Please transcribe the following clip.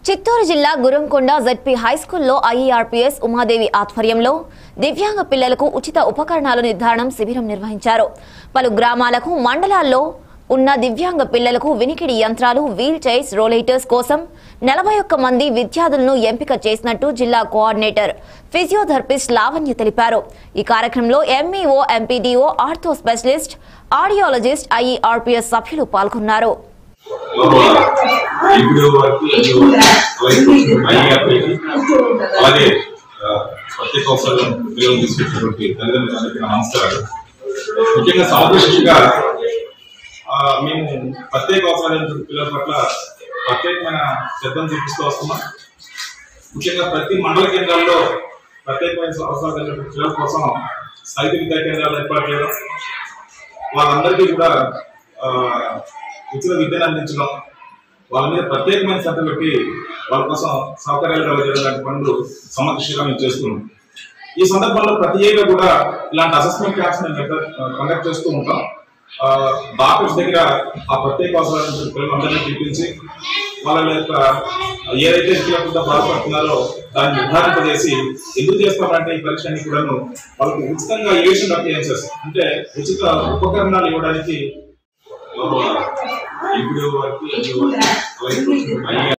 చిత్తూరు జిల్లా గురంకొండ జెడ్పీ హైస్కూల్లో ఐఈఆర్పీఎస్ ఉమాదేవి ఆధ్వర్యంలో దివ్యాంగ పిల్లలకు ఉచిత ఉపకరణాల నిర్ధారణం శిబిరం నిర్వహించారు పలు గ్రామాలకు మండలాల్లో ఉన్న దివ్యాంగ పిల్లలకు వినికిడి యంత్రాలు వీల్ చైర్స్ రోలేటర్స్ కోసం నలభై ఒక్క మంది విద్యార్థులను ఎంపిక చేసినట్టు జిల్లా కోఆర్డినేటర్ ఫిజియోథెరపిస్ట్ లావణ్య తెలిపారు ఈ కార్యక్రమంలో MEO MPDO ortho specialist audiologist IERPs సభ్యులు పాల్గొన్నారు ఇప్పుడు వరకు అలాగే ఆ, ప్రత్యేక అవసరం పిల్లలు తీసుకొచ్చినటువంటి తల్లిదండ్రులందరికీ నా నమస్కారాలు ముఖ్యంగా సామూహికంగా ఆ, మేము ప్రత్యేక అవసరాలు పిల్లల పట్ల ప్రత్యేకమైన శ్రద్ధను చూపిస్తూ వస్తున్నాం ముఖ్యంగా ప్రతి మండల కేంద్రాల్లో ప్రత్యేకమైన అవసరాలు కలిగిన పిల్లల కోసం స్థానిక విద్యా కేంద్రాలు ఏర్పాటు చేయడం వాళ్ళందరికీ కూడా ఆ, ఉచిత విద్యను అందించడం వాళ్ళ మీద ప్రత్యేకమైన శ్రద్ధ పెట్టి వాళ్ళ కోసం సౌకర్యాలు కలగజేయడం లాంటి పనులు సమకృషిగా మేము చేస్తున్నాం ఈ సందర్భంలో ప్రతి ఏటా కూడా ఇలాంటి అసెస్మెంట్ క్యాంప్స్ మేము కండక్ట్ చేస్తూ ఉంటాం ఆ, డాక్టర్స్ దగ్గర ఆ ప్రత్యేక అవసరాల పిల్లలందరినీ పిలిపించి వాళ్ళ యొక్క ఏదైతే వికలాంగులతో బాధపడుతున్నారో దాన్ని నిర్ధారింపజేసి ఎందుకు చేస్తామంటే ఈ పరీక్ష అన్ని కూడాను వాళ్ళకి ఉచితంగా ఏషన్ అప్లయన్సెస్ అంటే ఉచిత ఉపకరణాలు ఇవ్వడానికి ఇప్పుడు వరకు అలాగే